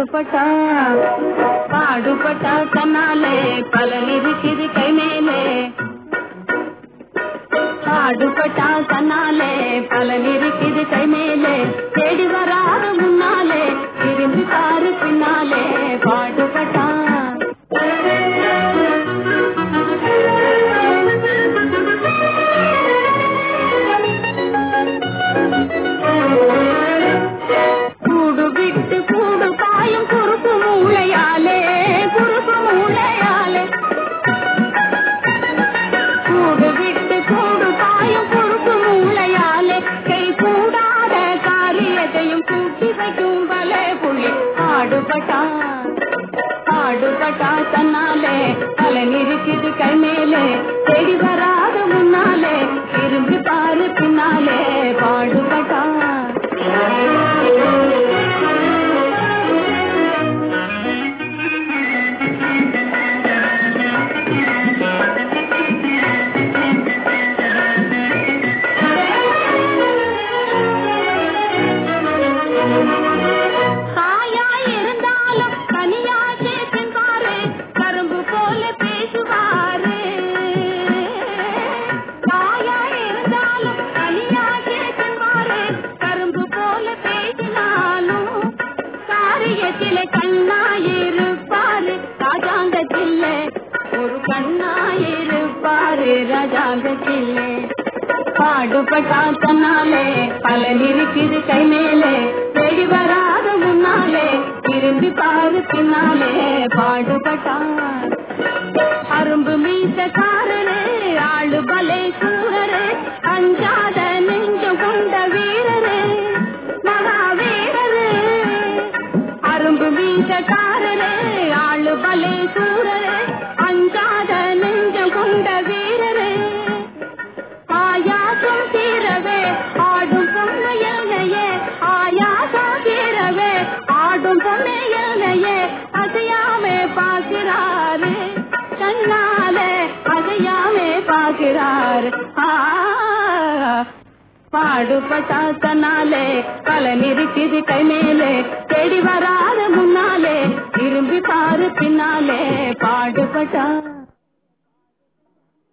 பாடுபட்டா பாடுபட்டா தன்னாலே பலன் இருக்குது கை மேலே பாடுபட்டா தன்னாலே பலன் இருக்குது கை மேலே தேடி வராத முன்னாலே திரும்பி பாரு பின்னாலே பாடுபட்டா கூடு விட்டு கூடு பாயும் குறுக்கு மூளையாலே குறுக்கு மூளையாலே கூடு விட்டு கூடு பாயும் குறுக்கு மூளையாலே கை கூடாத காரியத்தையும் கூட்டி வைக்கும் பல புள்ளி பாடுபட்டான் பாடுபட்டா தன்னாலே பலன் இருக்குது கை மேலே தேடி வராத முன்னாலே திரும்பி பாரு பின்னாலே பாடுபட்டான் தாயாய் இருந்தாலும் தனியாகவே தின்பாரு கரும்பு போல பேசுவாரு தாயாய் இருந்தாலும் தனியாகவே தின்பாரு கரும்பு போல பேசினாலும் காரியத்திலே கண்ணாயிருப்பாரு ராஜாங்கத்திலே ஒரு கண்ணாயிருப்பாரு ராஜாங்கத்திலே பாடுபட்டா தன்னாலே பலன் இருக்குது கை மேலே தேடி வராத முன்னாலே திரும்பி பாரு பின்னாலே பாடுபட்டான் அரும்பு மீசக்காரரு ஆளு பலே சூரரு அஞ்சாத நெஞ்சம் கொண்ட வீரரு மகாவீரரு அரும்பு மீசக்காரரு ஆளு பலே சூரரு அஞ்சாத நெஞ்சம் கொண்ட வீரரு ஆயாசம் தீரவே ஆடும் பொம்மையல்லையே ஆயாசம் தீரவே ஆடும் பொம்மையல்லையே அசையாமே பார்க்கிறாரு கண்ணாலே அசையாமே பார்க்கிறாரு ஆ பாடுபட்டா தன்னாலே பலன் இருக்குது கை மேலே தேடி வராத முன்னாலே திரும்பி பாரு பின்னாலே பாடுபட்டா